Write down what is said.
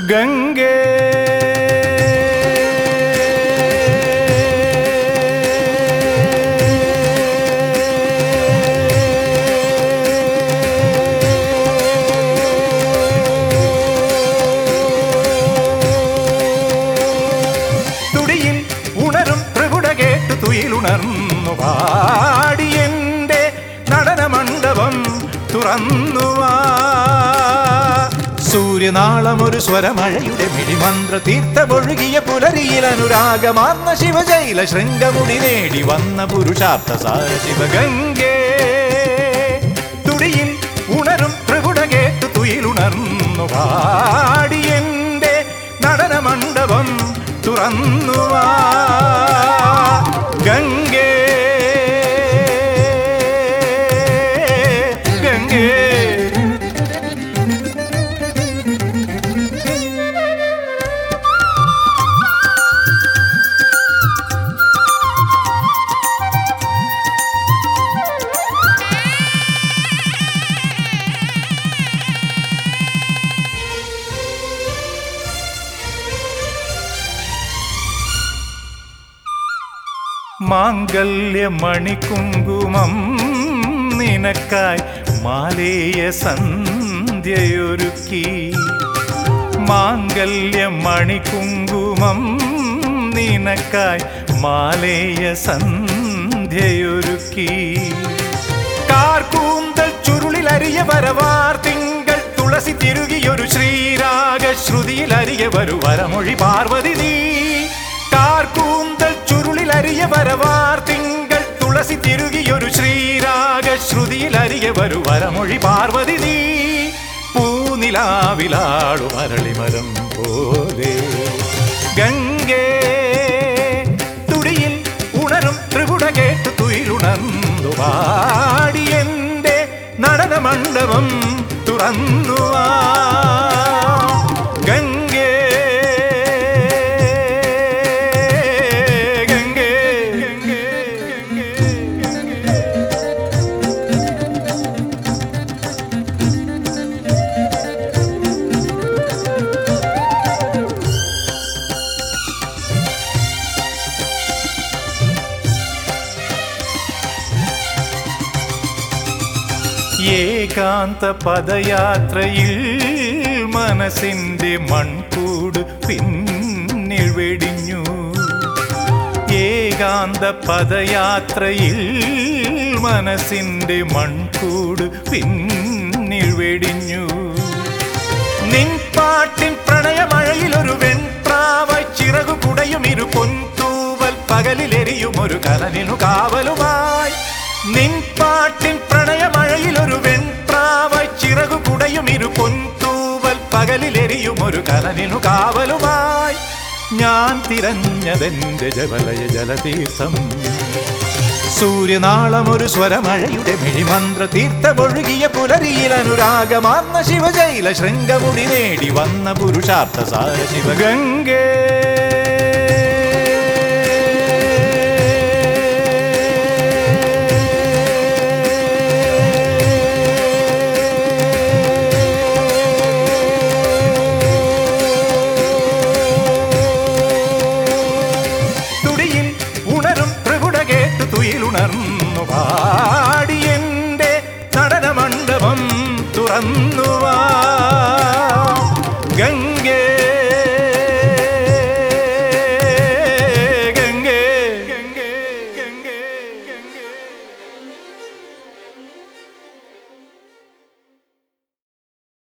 ഗംഗേ തുടിയിൽ ഉണരും പ്രകുട കേട്ടു തുയിലുണർന്നു പാടിയെന്റെ നടനമണ്ഡപം തുറന്നുവാ സൂര്യനാളം ഒരു സ്വരമഴയുടെ മിഴിമന്ത്ര തീർത്ഥമൊഴുകിയ പുലരിയിൽ അനുരാഗമാർന്ന ശിവജൈല ശൃംഗമുടി നേടി വന്ന പുരുഷാർത്ഥ സാര ശിവഗംഗേ തുടിയിൽ ഉണരും പ്രകുട കേട്ടു തുയിലുണർന്നു പാടിയെന്റെ നടനമണ്ഡപം തുറന്നുവാ ഗംഗേ ഗംഗേ മാംഗല്യമണികുങ്കുമം നിനക്കായി മാലേയ സന്ധ്യയൊരുക്കി മാംഗല്യമണികുങ്കുമം നിനക്കായി മാലേയ സന്ധ്യയൊരുക്കി കാർക്കൂന്തൽ ചുരുളിലരിയ വരവാർ തിങ്കൾ തുളസി തിരുകിയൊരു ശ്രീരാഗ ശ്രുതിയിൽ അരിയ വരു വരമൊഴി പാർവതി നീ കാർക്കൂന്തൽ ചുരുളിലരിയ വരവാർ തിങ്കൾ തുളസി തിരുകിയൊരു ശ്രീരാഗ ശ്രുതിയിൽ അരിയ വരു വരമൊഴി പാർവതി നീ പൂനിലാവിലാളു മരളിമരം പോലെ ഗംഗേ തുടിയിൽ ഉണരും ത്രിപുട കേട്ട് തുയിലുണർന്നു പാടിയെന്റെ നടനമണ്ഡപം തുറന്നുവാ ഗംഗേ ഗംഗേ ഗംഗേ ഗംഗേ ഏകാന്ത പദയാത്രയിൽ മനസ്സിന്റെ മൺകൂട് പിന്നിൽ വെടിഞ്ഞു ഏകാന്ത പദയാത്രയിൽ മനസ്സിന്റെ മൺകൂട് പിന്നിൽ വെടിഞ്ഞു നിൻ പാട്ടിൻ പ്രണയമഴയിൽ ഒരു വെൺപ്രാവായി ചിറകു കുടയും ഇരു പൊൻതൂവൽ പകലിലെരിയും ഒരു കനലിനു കാവലുമായി നിൻ പാട്ടിൻ പ്രണയമഴയിൽ ഒരു വെൺപ്രാവായി ചിറകു കുടയും ഇരു പൊൻതൂവൽ പകലിലെരിയും ഒരു കനലിനു കാവലുമായി ഞാൻ തിരഞ്ഞതെന്റെ ജവലയ ജലതീർത്ഥം സൂര്യനാളം ഒരു സ്വരമഴയുടെ മിഴിമന്ത്ര തീർത്ഥമൊഴുകിയ പുലരിയിൽ അനുരാഗമാർന്ന ശിവജൈല ശൃംഗമുടി നേടി വന്ന പുരുഷാർത്ഥ സാര ശിവഗംഗേ തുടിയിൽ ഉണരും പ്രകുട കേട്ട് തുയിലുണർന്നു പാടിയെന്റെ നടനമണ്ഡപം തുറന്നു